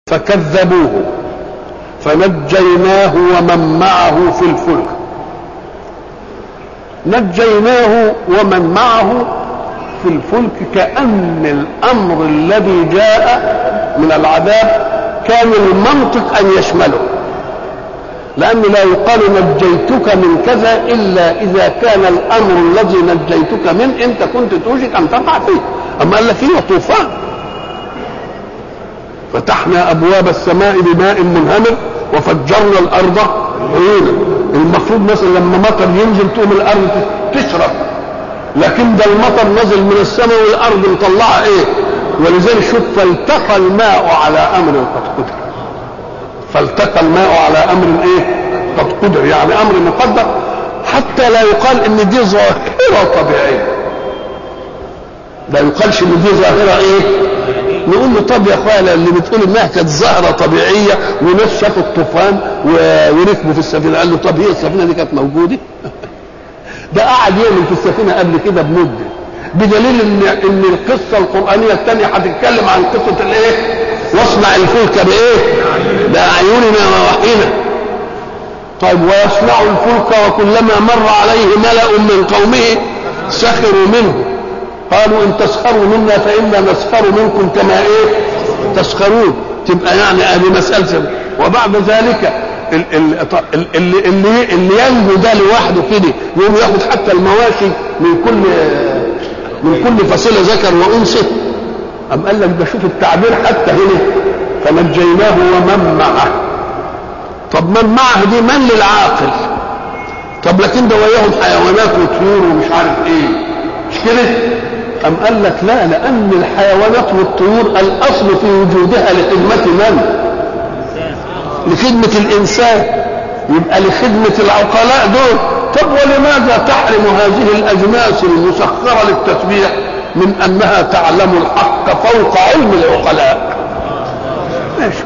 فكذبوه فنجيناه ومن معه في الفلك نجيناه ومن معه في الفلك كأن الأمر الذي جاء من العذاب كان المنطق أن يشمله لأنه لا يقال نجيتك من كذا إلا إذا كان الأمر الذي نجيتك منه أنت كنت توشك أن تقع فيه أما قال لك هي طوفان فتحنا أبواب السماء بماء منهمر وفجرنا الأرض عيونا المفروض مثلا لما مطر ينزل تقوم الأرض تشرب لكن ده المطر نزل من السماء والأرض مطلعة إيه ولذلك شوف فالتقى الماء على أمر قد قدر فالتقى الماء على أمر إيه قد قدر يعني أمر مقدر حتى لا يقال إن دي ظاهرة طبيعية لا يقالش إن دي ظاهرة إيه نقول له طب يا اخوانا اللي بتقول انها كانت ظاهره طبيعيه وناس شافوا الطوفان وركبوا في السفينه قال له طب هي السفينه دي كانت موجوده؟ ده قعد يعمل في السفينه قبل كده بمده بدليل ان ان القصه القرانيه الثانيه هتتكلم عن قصه الايه؟ واصنع الفلك بايه؟ باعيننا ووحينا طيب ويصنع الفلك وكلما مر عليه ملأ من قومه سخروا منه قالوا ان تسخروا منا فانا نسخر منكم كما ايه تسخرون تبقى يعني ادي مساله وبعد ذلك اللي اللي اللي ينجو ده لوحده كده يقوم ياخد حتى المواشي من كل من كل فصيله ذكر وانثى أم قال لك ده شوف التعبير حتى هنا فنجيناه ومن معه طب من معه دي من للعاقل طب لكن ده وياهم حيوانات وطيور ومش عارف ايه مش كده أم قال لك لا لأن الحيوانات والطيور الأصل في وجودها لخدمة من؟ لخدمة الإنسان يبقى لخدمة العقلاء دول طب ولماذا تحرم هذه الأجناس المسخرة للتسبيح من أنها تعلم الحق فوق علم العقلاء ماشي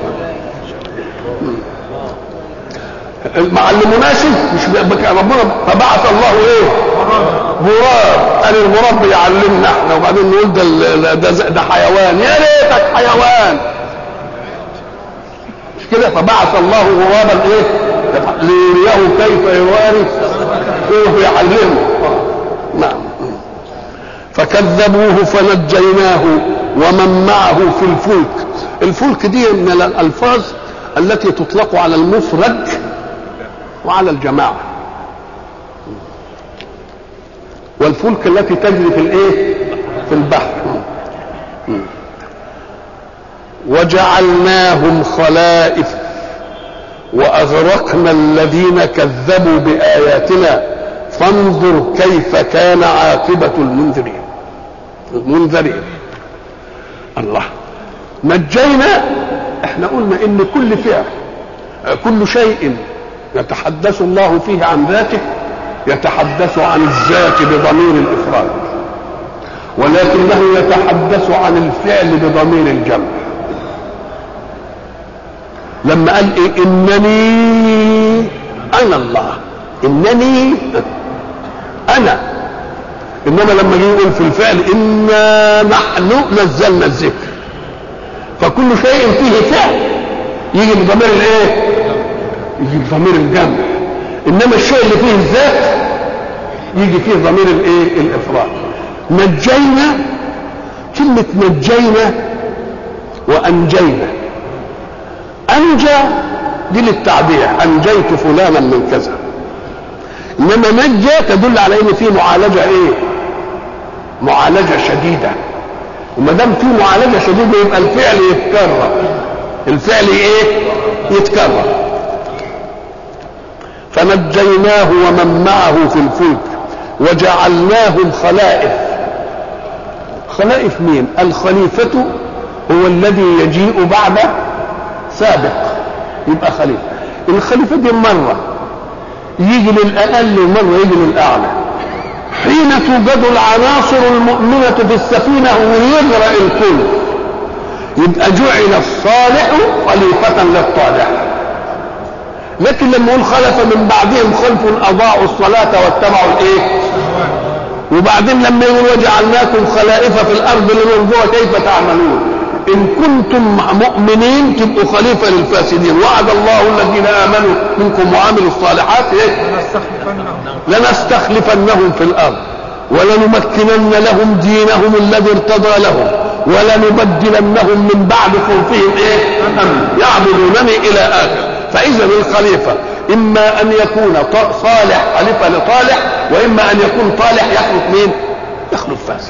ما علموناش مش ربنا فبعث الله ايه غراب قال الغراب بيعلمنا احنا وبعدين نقول ده ده, ده حيوان يا ريتك حيوان مش كده فبعث الله غرابا ايه ليريه كيف يواري هو يعلمه نعم فكذبوه فنجيناه ومن معه في الفلك الفلك دي من الالفاظ التي تطلق على المفرد وعلى الجماعه والفلك التي تجري في الايه في البحر وجعلناهم خلائف واغرقنا الذين كذبوا باياتنا فانظر كيف كان عاقبه المنذرين المنذرين الله نجينا احنا قلنا ان كل فعل كل شيء يتحدث الله فيه عن ذاته يتحدث عن الذات بضمير الافراد ولكنه يتحدث عن الفعل بضمير الجمع لما قال إيه انني انا الله انني انا انما لما جه يقول في الفعل انا نحن نزلنا الذكر فكل شيء فيه فعل يجي بضمير الايه يجي بضمير الجمع انما الشيء اللي فيه الذات يجي فيه ضمير الايه الافراد نجينا كلمة نجينا وأنجينا أنجى دي للتعبير أنجيت فلانا من كذا إنما نجى تدل على إن في معالجة إيه؟ معالجة شديدة وما دام في معالجة شديدة يبقى الفعل يتكرر الفعل إيه؟ يتكرر فنجيناه ومن معه في الفلك وجعلناهم خلائف خلائف مين الخليفة هو الذي يجيء بعد سابق يبقى خليفة الخليفة دي مرة يجي للأقل ومرة يجي للأعلى حين توجد العناصر المؤمنة في السفينة ويغرق الكل يبقى جعل الصالح خليفة للطالح لكن لما يقول خلف من بعدهم خلف اضاعوا الصلاه واتبعوا الايه وبعدين لما يقول وجعلناكم خلائف في الارض لننظر كيف تعملون ان كنتم مؤمنين تبقوا خليفه للفاسدين وعد الله الذين امنوا منكم وعملوا الصالحات ايه لنستخلفنهم في الارض ولنمكنن لهم دينهم الذي ارتضى لهم ولنبدلنهم من بعد خوفهم ايه امن يعبدونني الى اخر فاذا الخليفه اما ان يكون صالح خليفه لطالح واما ان يكون طالح يخلف مين يخلف فاسد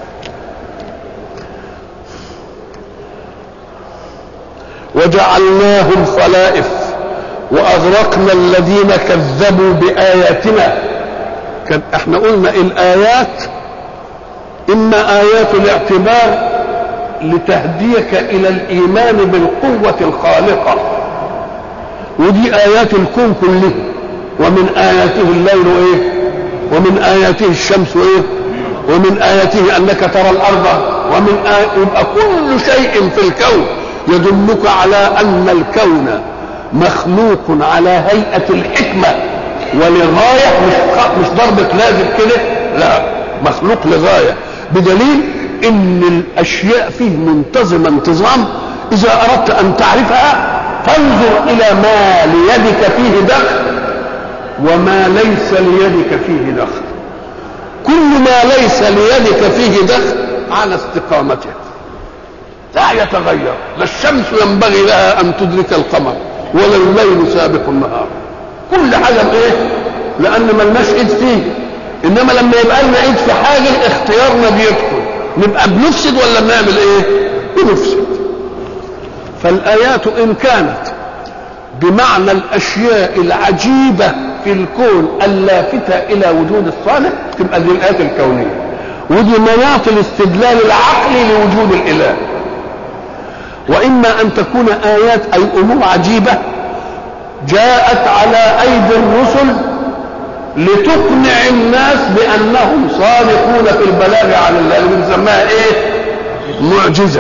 وجعلناهم خلائف واغرقنا الذين كذبوا باياتنا كان احنا قلنا الايات اما ايات الاعتبار لتهديك الى الايمان بالقوه الخالقه ودي ايات الكون كله ومن اياته الليل ايه ومن اياته الشمس ايه ومن اياته انك ترى الارض ومن آيات يبقى كل شيء في الكون يدلك على ان الكون مخلوق على هيئه الحكمه ولغايه مش مش ضربه لازم كده لا مخلوق لغايه بدليل ان الاشياء فيه منتظمه انتظام اذا اردت ان تعرفها فانظر الى ما ليدك فيه دخل وما ليس ليدك فيه دخل كل ما ليس ليدك فيه دخل على استقامته لا يتغير لا الشمس ينبغي لها ان تدرك القمر ولا الليل سابق النهار كل حاجه بايه لان ملناش ايد فيه انما لما يبقى لنا ايد في حاجه اختيارنا بيدخل نبقى بنفسد ولا بنعمل ايه بنفسد فالايات ان كانت بمعنى الاشياء العجيبه في الكون اللافته الى وجود الصالح تبقى دي الايات الكونيه ودي مناط الاستدلال العقلي لوجود الاله واما ان تكون ايات اي امور عجيبه جاءت على ايدي الرسل لتقنع الناس بانهم صادقون في البلاغ عن الله اللي بنسميها ايه معجزه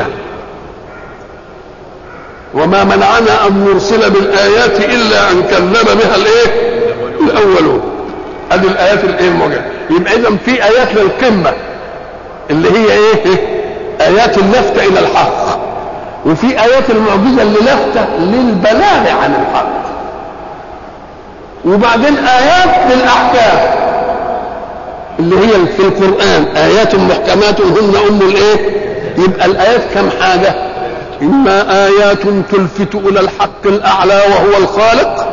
وما منعنا ان نرسل بالايات الا ان كذب بها الايه الاولون ادي الايات الايه المعجزه يبقى اذا في ايات للقمه اللي هي ايه ايات اللفته الى الحق وفي ايات المعجزه اللي لافته للبلاغ عن الحق وبعدين ايات للاحكام اللي هي في القران ايات محكمات هن ام الايه يبقى الايات كم حاجه اما ايات تلفت الى الحق الاعلى وهو الخالق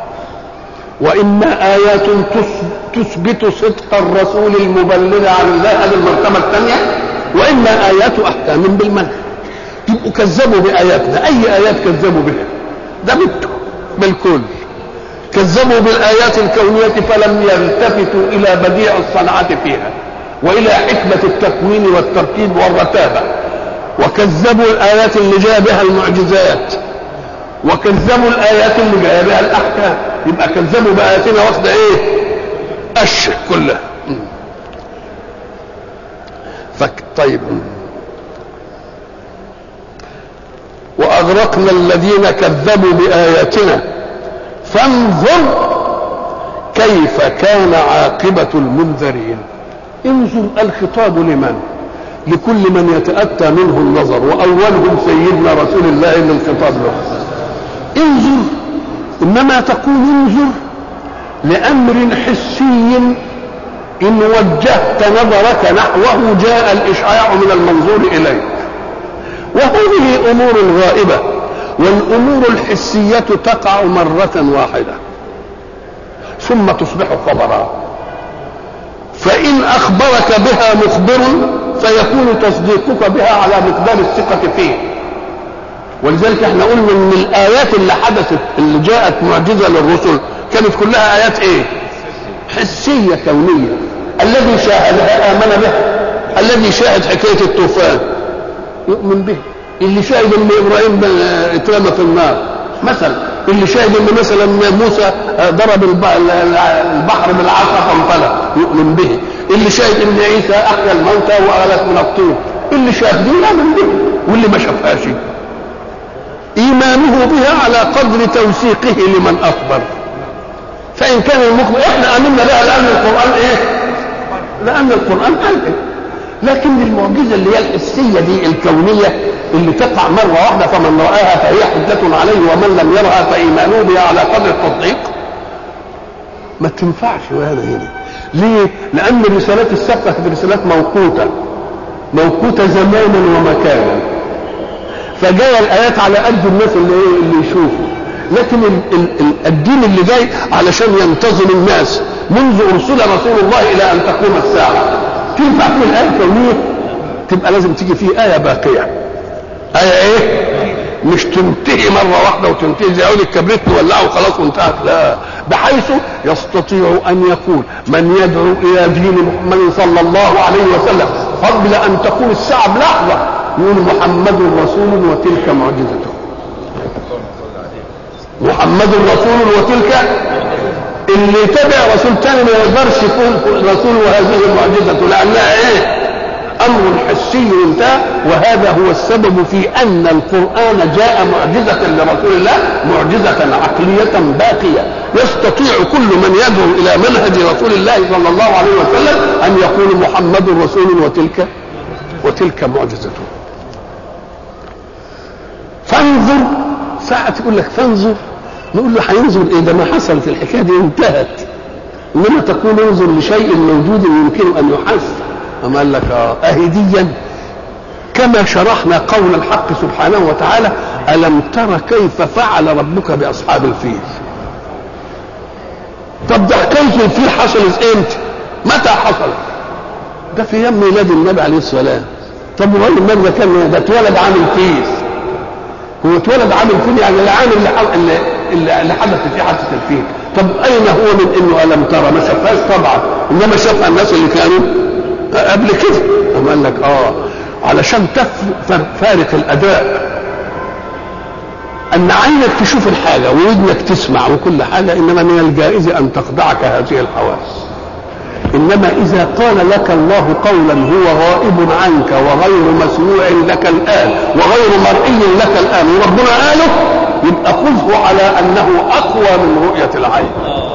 واما ايات تثبت صدق الرسول المبلغ عن الله هذه المرتبه الثانيه واما ايات احكام بالمنهج يبقوا كذبوا باياتنا اي ايات كذبوا بها ده بالكل كذبوا بالايات الكونيه فلم يلتفتوا الى بديع الصنعه فيها والى حكمه التكوين والتركيب والرتابه وكذبوا الايات اللي جاء بها المعجزات وكذبوا الايات اللي جاء بها الاحكام يبقى كذبوا باياتنا واخده ايه اش كلها فك طيب واغرقنا الذين كذبوا باياتنا فانظر كيف كان عاقبة المنذرين انظر الخطاب لمن لكل من يتأتى منه النظر وأولهم سيدنا رسول الله إن الخطاب له انظر إنما تقول انظر لأمر حسي إن وجهت نظرك نحوه جاء الإشعاع من المنظور إليك وهذه أمور غائبة والأمور الحسية تقع مرة واحدة ثم تصبح خبرا فإن أخبرك بها مخبر فيكون تصديقك بها على مقدار الثقة فيه ولذلك احنا قلنا ان الآيات اللي حدثت اللي جاءت معجزة للرسل كانت كلها آيات ايه حسية كونية الذي شاهدها آمن بها الذي شاهد حكاية الطوفان يؤمن به اللي شاهد ان ابراهيم اترمى في النار مثلا اللي شاهد ان مثلا موسى ضرب البحر بالعصا فانفلق يؤمن به اللي شاهد ان عيسى احيا الموتى واغلق من الطور اللي شاهدوا يؤمن به واللي ما شافهاش ايمانه بها على قدر توثيقه لمن اخبر فان كان المخبر احنا امنا بها لان القران ايه لان القران قال إيه؟ لكن المعجزه اللي هي الحسيه دي الكونيه اللي تقع مره واحده فمن راها فهي حجه عليه ومن لم يرها فايمانه بها على قدر التصديق ما تنفعش وهذا هنا ليه؟ لأن الرسالات السابقة كانت رسالات موقوتة موقوتة زمانا ومكانا فجاية الآيات على قد الناس اللي إيه اللي يشوفوا لكن ال ال ال الدين اللي جاي علشان ينتظم الناس منذ أرسل رسول الله إلى أن تقوم الساعة تنفع فيه الآية الكونية تبقى لازم تيجي فيه آية باقية آية إيه؟ مش تنتهي مرة واحدة وتنتهي زي أقول الكبريت نولعه وخلاص وانتهت لا بحيث يستطيع أن يقول من يدعو إلى دين محمد صلى الله عليه وسلم قبل أن تقوم الساعة بلحظة يقول محمد رسول وتلك معجزته محمد رسول وتلك اللي يتبع رسول تاني ما يقدرش يكون رسول وهذه معجزته لأنها إيه؟ امر حسي انتهى وهذا هو السبب في ان القران جاء معجزه لرسول الله معجزه عقليه باقيه يستطيع كل من يدعو الى منهج رسول الله صلى الله عليه وسلم ان يقول محمد رسول وتلك وتلك معجزته فانظر ساعة تقول لك فانظر نقول له هينظر ايه ده ما حصلت الحكايه دي انتهت انما تقول انظر لشيء موجود يمكن ان يحس أما قال لك آه أهديا كما شرحنا قول الحق سبحانه وتعالى ألم تر كيف فعل ربك بأصحاب الفيل طب ده حكاية الفيل حصلت امتى متى حصلت ده في يوم ميلاد النبي عليه السلام طب وهو النبي ده كان ده اتولد عام الفيل هو اتولد عام الفيل يعني العام اللي اللي, اللي حدث فيه حادثة الفيل طب أين هو من إنه ألم ترى ما شافهاش طبعا إنما شافها الناس اللي كانوا قبل كده أم قال لك اه علشان تفارق الاداء ان عينك تشوف الحاجه وودنك تسمع وكل حاجه انما من الجائز ان تخدعك هذه الحواس انما اذا قال لك الله قولا هو غائب عنك وغير مسموع لك الان وغير مرئي لك الان وربنا قاله يبقى خذه على انه اقوى من رؤيه العين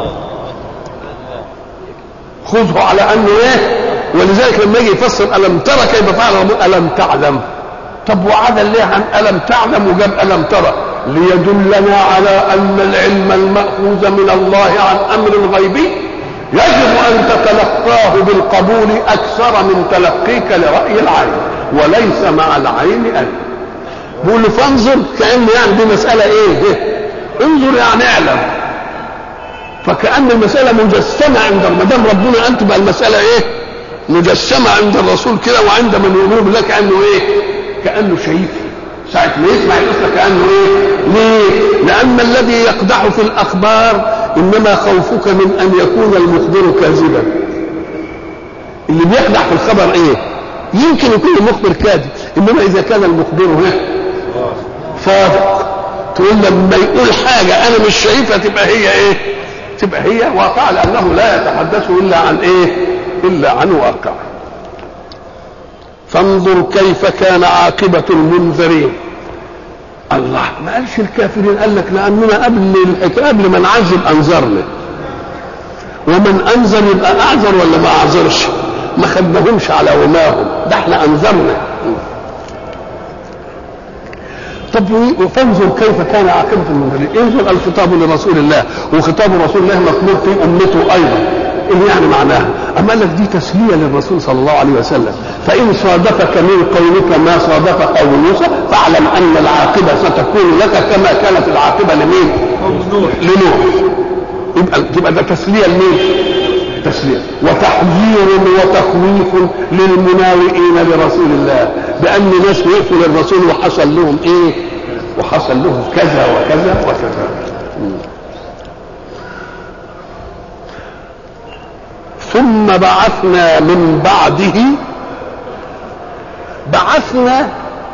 خذه على انه ايه ولذلك لما يجي يفسر الم ترى كيف فعل ربك الم تعلم طب وعدل ليه عن الم تعلم وجاب الم ترى ليدلنا على ان العلم الماخوذ من الله عن امر غيبي يجب ان تتلقاه بالقبول اكثر من تلقيك لراي العين وليس مع العين ان بيقول له فانظر كان يعني دي مساله ايه انظر يعني اعلم فكأن المسألة مجسمة عند ما دام ربنا قال تبقى المسألة إيه؟ مجسمة عند الرسول كده وعند من يقول لك كأنه إيه؟ كأنه شايف ساعة ما يسمع القصة كأنه إيه؟ ليه؟ لأن الذي يقدح في الأخبار إنما خوفك من أن يكون المخبر كاذبا. اللي بيقدح في الخبر إيه؟ يمكن يكون المخبر كاذب، إنما إذا كان المخبر هنا صادق تقول لما يقول حاجة أنا مش شايفها تبقى هي إيه؟ تبقى هي واقع لأنه لا يتحدث إلا عن إيه؟ إلا عن واقع. فانظر كيف كان عاقبة المنذرين. الله ما قالش الكافرين قال لك لأننا قبل قبل ما نعذب أنذرنا. ومن أنذر يبقى أعذر ولا ما أعذرش؟ ما خدناهمش على وماهم، ده احنا أنذرنا. طب فانظر كيف كان عاقبة المنذرين انظر الخطاب لرسول الله وخطاب رسول الله مطلوب في أمته أيضا إيه يعني معناها أما قال لك دي تسلية للرسول صلى الله عليه وسلم فإن صادفك من قولك ما صادف قول موسى فاعلم أن العاقبة ستكون لك كما كانت العاقبة لمين؟ لنوح يبقى تبقى ده تسلية لمين؟ تسلية وتحذير وتخويف للمناوئين لرسول الله بأن ناس وقفوا للرسول وحصل لهم إيه؟ وحصل لهم كذا وكذا وكذا ثم بعثنا من بعده بعثنا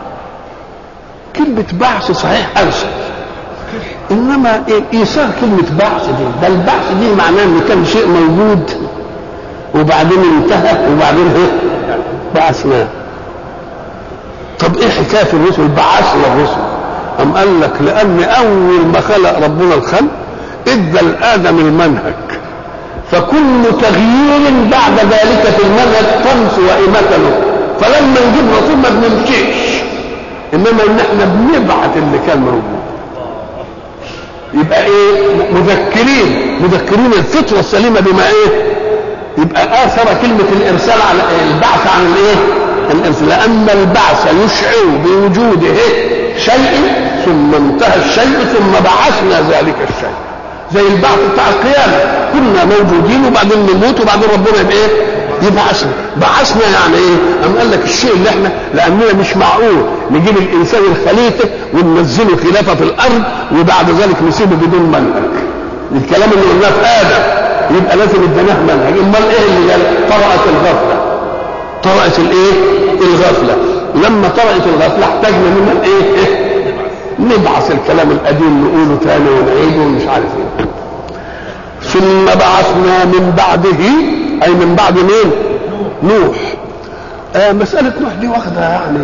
كلمة بعث صحيح أرسل انما ايثار كلمه بعث دي ده البعث دي معناه ان كان شيء موجود وبعدين انتهى وبعدين ايه بعثناه طب ايه حكايه الرسل بعثنا الرسل ام قال لك لان اول ما خلق ربنا الخلق ادى لادم المنهج فكل تغيير بعد ذلك في المنهج طمس وإمكنه فلما نجيب رسول ما بنمشيش انما ان احنا بنبعت اللي كان موجود يبقى ايه مذكرين مذكرين الفطره السليمه بما ايه يبقى اثر كلمه الارسال على البعث عن الايه الارسال لان البعث يشعر بوجوده شيء ثم انتهى الشيء ثم بعثنا ذلك الشيء زي البعث بتاع القيامه كنا موجودين وبعدين نموت وبعدين ربنا يبقى ايه يبعثنا بعثنا يعني ايه أم قال لك الشيء اللي احنا لاننا مش معقول نجيب الانسان الخليفه وننزله خلافه في الارض وبعد ذلك نسيبه بدون منهج الكلام اللي قلناه في ادم يبقى لازم اديناه منهج امال ايه اللي قال طرأت الغفله طرأت الايه الغفله لما طرأت الغفله احتاجنا منها ايه, إيه؟ نبعث الكلام القديم نقوله تاني ونعيده ومش عارف ايه ثم بعثنا من بعده اي من بعد مين نوح آه مسألة نوح دي واخدة يعني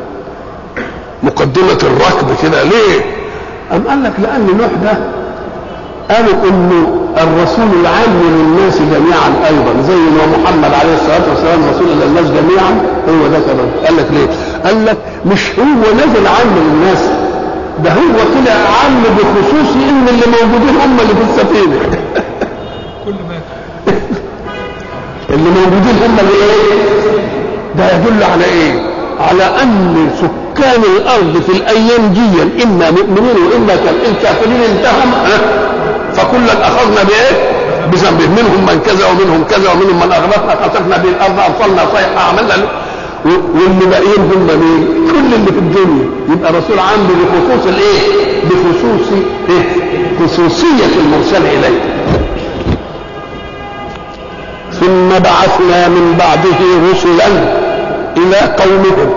مقدمة الركب كده ليه أم قال لك لأن نوح ده قالوا انه الرسول العام للناس جميعا ايضا زي ما محمد عليه الصلاه والسلام رسول للناس جميعا هو ده كمان قال لك ليه؟ قال لك مش هو نزل عام للناس ده هو طلع عام بخصوص ان اللي موجودين هم اللي في السفينه كل ما اللي موجودين هم اللي ايه ده يدل على ايه على ان سكان الارض في الايام دي اما مؤمنين واما الكافرين انتهم فكلا اخذنا بايه بذنبه منهم من كذا ومنهم كذا ومنهم من اغرقنا خسفنا به الارض ارسلنا صيحه عملنا واللي باقيين هم مين؟ كل اللي في الدنيا يبقى رسول عام بخصوص الايه؟ بخصوص ايه؟ خصوصيه المرسل اليه. ثم بعثنا من بعده رسلا الى قومهم.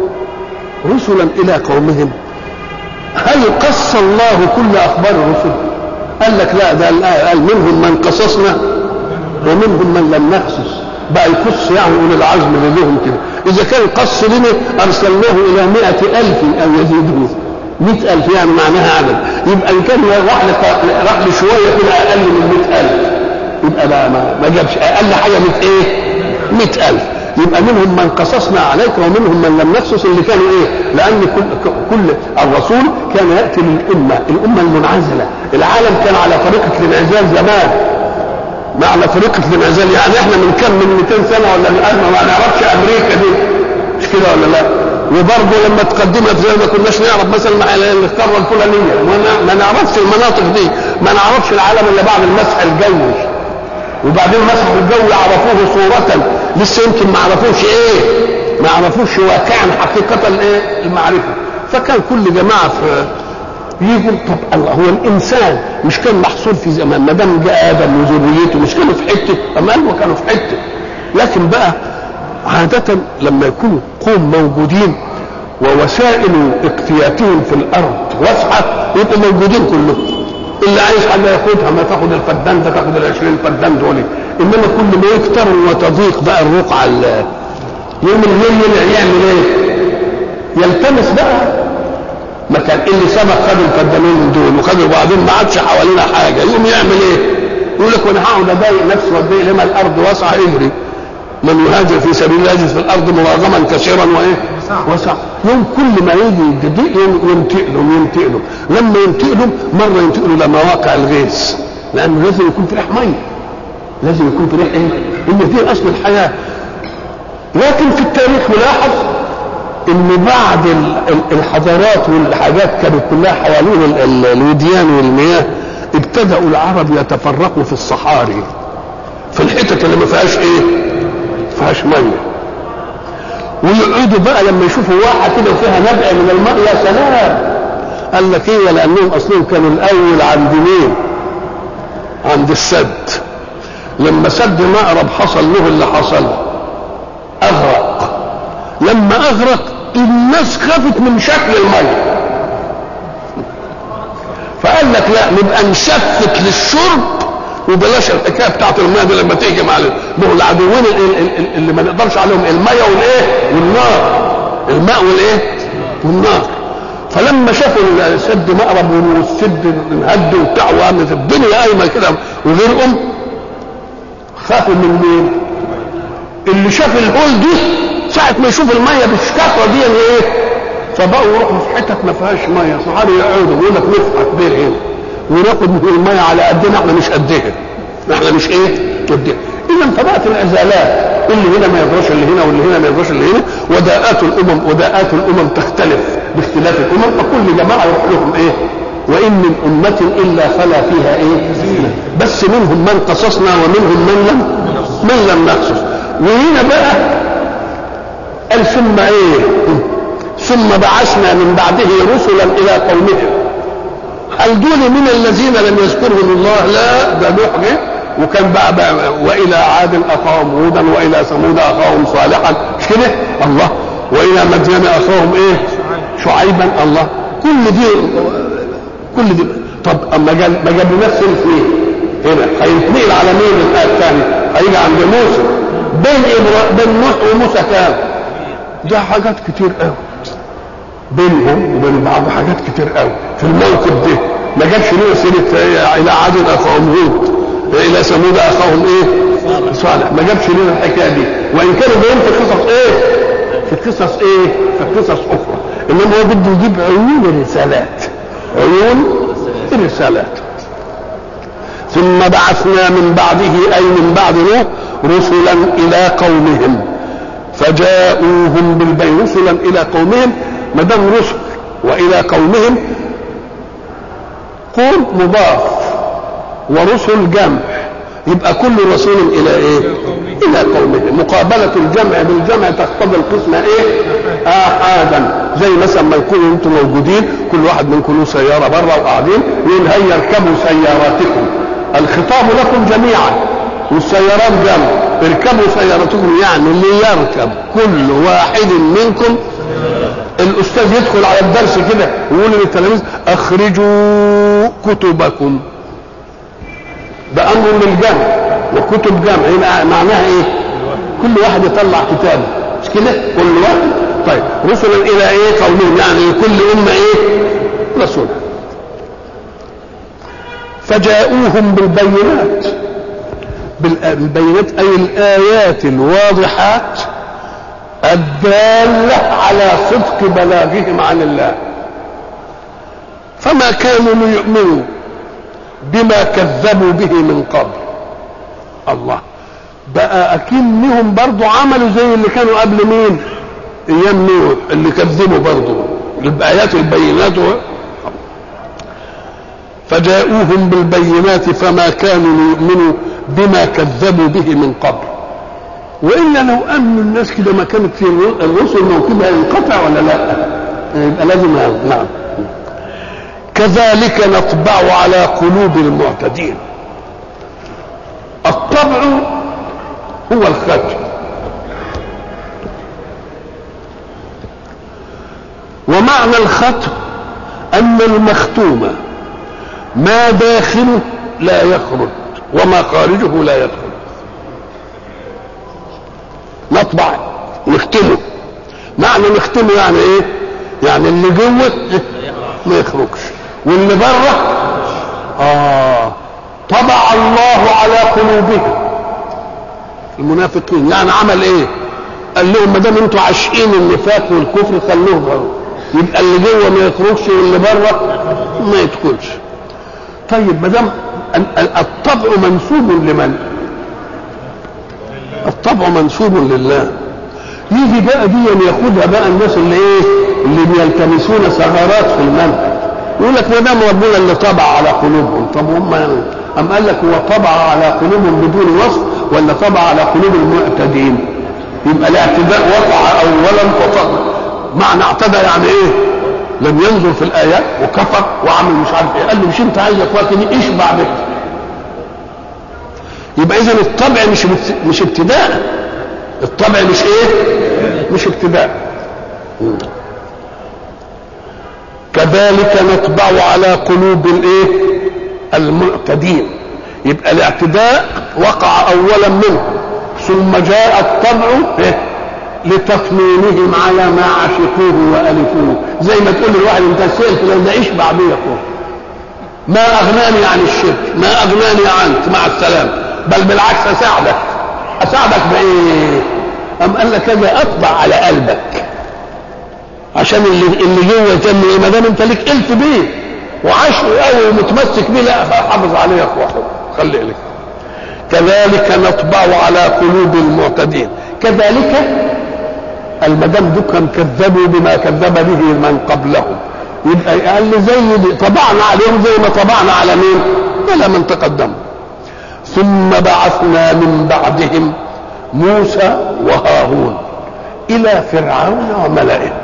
رسلا الى قومهم. هل قص الله كل اخبار الرسل؟ قال لك لا ده قال منهم من قصصنا ومنهم من لم نقصص بقى يقص يعني اولي العزم اللي لهم كده اذا كان قص لنا ارسلناه الى مئة الف او يزيدون مئة الف يعني معناها عدد يبقى ان كان راح راح لشويه كده اقل من مئة الف يبقى بقى ما, ما جابش اقل حاجه مئة ايه مئة الف يبقى منهم من قصصنا عليك ومنهم من لم نقصص اللي كانوا ايه لان كل كل الرسول كان ياتي للامه الامه المنعزله العالم كان على طريقه الانعزال زمان معنى طريقة الانعزال يعني احنا من كم من 200 سنة ولا من ألف ما نعرفش أمريكا دي مش كده ولا لا؟ وبرضه لما تقدمنا في ما كناش نعرف مثلا القارة الفلانية ما نعرفش المناطق دي ما نعرفش العالم إلا بعد المسح الجوي وبعدين المسح الجوي عرفوه صورة لسه يمكن ما عرفوش ايه ما عرفوش واقعا حقيقة الايه المعرفة فكان كل جماعة في يجوا طب الله هو الانسان مش كان محصور في زمان ما دام جاء ادم وذريته مش كانوا في حته امان وكانوا في حته لكن بقى عادة لما يكونوا قوم موجودين ووسائل اكتياتهم في الارض واسعه يبقوا موجودين كلهم اللي عايز حاجه ياخدها ما تاخد الفدان ده تاخد ال 20 فدان دول انما كل ما يكتر وتضيق بقى الرقعه يوم الليل يعمل ايه؟ يلتمس بقى مكان اللي سبق خد الفدانين دول وخد وبعدين ما عادش حوالينا حاجه يقوم يعمل ايه؟ يقول لك وانا هقعد اضايق نفسي واتضايق لما الارض واسعه اجري من يهاجر في سبيل الله يجد في الارض مراغما كثيرا وايه؟ وسع يوم كل ما يجي يضيق ينتقلهم ينتقلهم لما ينتقلهم مره ينتقلوا لمواقع الغيث لانه لازم يكون في ريح ميه لازم يكون في ريح ايه؟ ان دي اصل الحياه لكن في التاريخ نلاحظ ان بعد الحضارات والحاجات كانت كلها حوالين الوديان والمياه ابتدأوا العرب يتفرقوا في الصحاري في الحتت اللي ما فيهاش ايه؟ ما فيهاش ميه ويقعدوا بقى لما يشوفوا واحه كده وفيها نبع من الماء يا سلام قال لك ايه لانهم اصلهم كانوا الاول عند مين؟ عند السد لما سد مأرب حصل له اللي حصل اغرق لما اغرق الناس خافت من شكل الميه فقال لك لا نبقى نشفت للشرب وبلاش الحكايه بتاعت الميه دي لما تيجي مع ما هو العدوين اللي ما نقدرش عليهم الميه والايه والنار الماء والايه والنار فلما شافوا سد مأرب والسد انهد وبتاع وقامت الدنيا قايمه كده وغيرهم خافوا من مين؟ اللي شاف الهول دي ساعة ما يشوف المية بالكثرة دي يعني ايه فبقوا يروحوا في حتت ما فيهاش مية صحابي يقعدوا يقول لك نفحت بين هنا وناخد من المية على قدنا احنا مش قدها احنا مش ايه قدها اذا فبقت العزالات اللي هنا ما يجراش اللي هنا واللي هنا ما يجراش اللي هنا وداءات الامم وداءات الامم تختلف باختلاف الامم فكل جماعه يروح لهم ايه وان من امه الا خلا فيها ايه بس منهم من قصصنا ومنهم من لم من لم نقصص وهنا بقى قال ثم ايه ثم بعثنا من بعده رسلا الى قومهم هل دول من الذين لم يذكرهم الله لا ده نوح جه وكان بقى, بقى والى عاد اخاهم هودا والى ثمود اخاهم صالحا مش كده الله والى مدين اخاهم ايه شعيبا الله كل دي كل دي طب اما جاب ما جابلناش سيره مين هنا هيتنقل على مين الايه الثانيه هيجي عند موسى بين إبرا... بين نوح وموسى كام ده حاجات كتير قوي بينهم وبين بعض حاجات كتير قوي في الموقف ده ما جابش لنا سيره الى عاد اخاهم هود الى ثمود اخاهم ايه صالح ما جابش لنا الحكايه دي وان كانوا جايين في قصص ايه في قصص ايه في قصص اخرى انما هو بده يجيب عيون الرسالات عيون الرسالات ثم بعثنا من بعده اي من بعد نوح رسلا الى قومهم فجاءوهم بالبين رسلا الى قومهم ما دام رسل والى قومهم قوم مضاف ورسل جمع يبقى كل رسول الى ايه الى قومه مقابله الجمع بالجمع تقتضي القسمه ايه احادا زي مثلا ما يكونوا انتم موجودين كل واحد منكم له سياره بره وقاعدين يقول هيا اركبوا سياراتكم الخطاب لكم جميعا والسيارات جمع اركبوا سيارتكم يعني اللي يركب كل واحد منكم الاستاذ يدخل على الدرس كده ويقول للتلاميذ اخرجوا كتبكم ده امر للجمع وكتب جمع يبقى معناها ايه كل واحد يطلع كتابه مش كده كل واحد طيب رسلا الى ايه قومهم يعني كل امه ايه رسول فجاءوهم بالبينات بالبينات اي الايات الواضحات الداله على صدق بلاغهم عن الله فما كانوا ليؤمنوا بما كذبوا به من قبل الله بقى اكنهم برضو عملوا زي اللي كانوا قبل مين ايام نوح اللي كذبوا برضو الايات البينات فجاءوهم بالبينات فما كانوا ليؤمنوا بما كذبوا به من قبل والا لو امنوا الناس كده ما كانت في الرسل موكبها ينقطع ولا لا يبقى لازم نعم كذلك نطبع على قلوب المعتدين الطبع هو الختم ومعنى الختم ان المختوم ما داخله لا يخرج وما خارجه لا يدخل نطبع نختمه معنى نختمه يعني ايه يعني اللي جوه ما يخرجش واللي بره اه طبع الله على قلوبهم المنافقين يعني عمل ايه قال لهم ما دام انتوا عاشقين النفاق والكفر خلوه بره يبقى اللي جوه ما يخرجش واللي بره ما يدخلش طيب ما دام الطبع منسوب لمن الطبع منسوب لله يجي بقى دي ياخدها بقى الناس اللي ايه اللي بيلتمسون ثغرات في المنهج يقول لك ما دام ربنا اللي طبع على قلوبهم طب هم أم قال لك هو طبع على قلوبهم بدون وصف ولا طبع على قلوب المعتدين يبقى الاعتداء وقع اولا فطبع معنى اعتدى يعني ايه لم ينظر في الايات وكفر وعمل مش عارف ايه قال له مش انت عايز اخواتي اشبع بك يبقى اذا الطبع مش مش ابتداء الطبع مش ايه مش ابتداء كذلك نطبع على قلوب الايه المعتدين يبقى الاعتداء وقع اولا منه ثم جاء الطبع إيه؟ لتطمينهم على ما عشقوه والفوه زي ما تقول للواحد انت سئلت لو ده اشبع بيه يقول ما اغناني عن الشرك ما اغناني عنك مع السلامه بل بالعكس اساعدك اساعدك بايه أم قال لك أجي أطبع على قلبك عشان اللي اللي جوه يتم ايه ما دام انت ليك الف بيه وعاشره قوي ومتمسك بيه لا حافظ عليه يا اخوان خلي لك كذلك نطبع على قلوب المعتدين كذلك المدام دكهم كذبوا بما كذب به من قبلهم يبقى قال لي زي دي طبعنا عليهم زي ما طبعنا على مين؟ على من تقدم ثم بعثنا من بعدهم موسى وهارون الى فرعون وملئه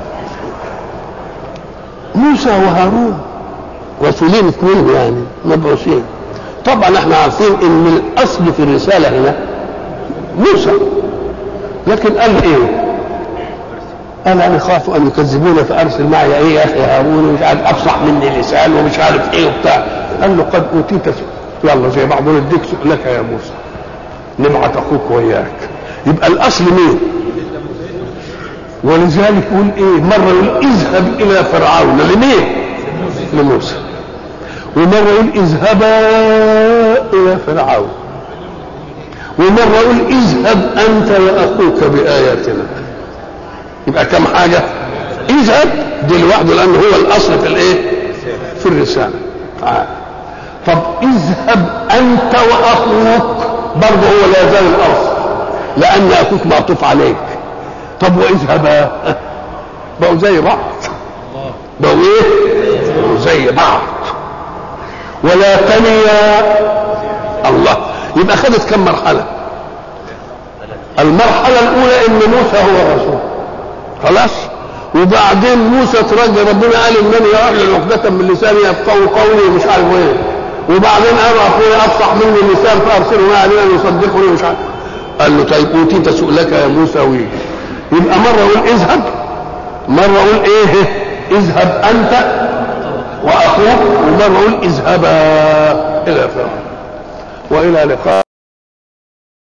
موسى وهارون رسولين اثنين يعني مبعوثين طبعا احنا عارفين ان الاصل في الرساله هنا موسى لكن قال ايه؟ قال انا خاف ان يكذبون فارسل معي ايه يا اخي هارون ومش عارف افصح مني لسان ومش عارف ايه وبتاع قال له قد اوتيت سؤال يلا زي بعض نديك سؤلك يا موسى نبعت اخوك وياك يبقى الاصل مين؟ ولذلك يقول ايه مره يقول اذهب الى فرعون لمين؟ لموسى ومره يقول اذهبا الى فرعون ومره يقول اذهب انت واخوك باياتنا يبقى كم حاجه اذهب دي لوحده لانه هو الاصل في الايه في الرساله آه. طب اذهب انت واخوك برضه هو لا يزال الاصل لان اخوك معطوف عليك طب واذهبا بقوا زي بعض بقوا ايه زي بعض ولا تنيا الله يبقى خدت كم مرحله المرحله الاولى ان موسى هو الرسول خلاص وبعدين موسى ترجى ربنا قال انني اعلن عقدة من لساني يفقهوا قولي ومش عارف ايه وبعدين قال اخويا افصح مني اللسان فارسله ما علينا يصدقني ومش عارف قال له طيب اوتيت سؤلك يا موسى ويه يبقى مرة يقول اذهب مرة يقول ايه اذهب انت واخوك ومرة يقول اذهبا الى فرعون والى لقاء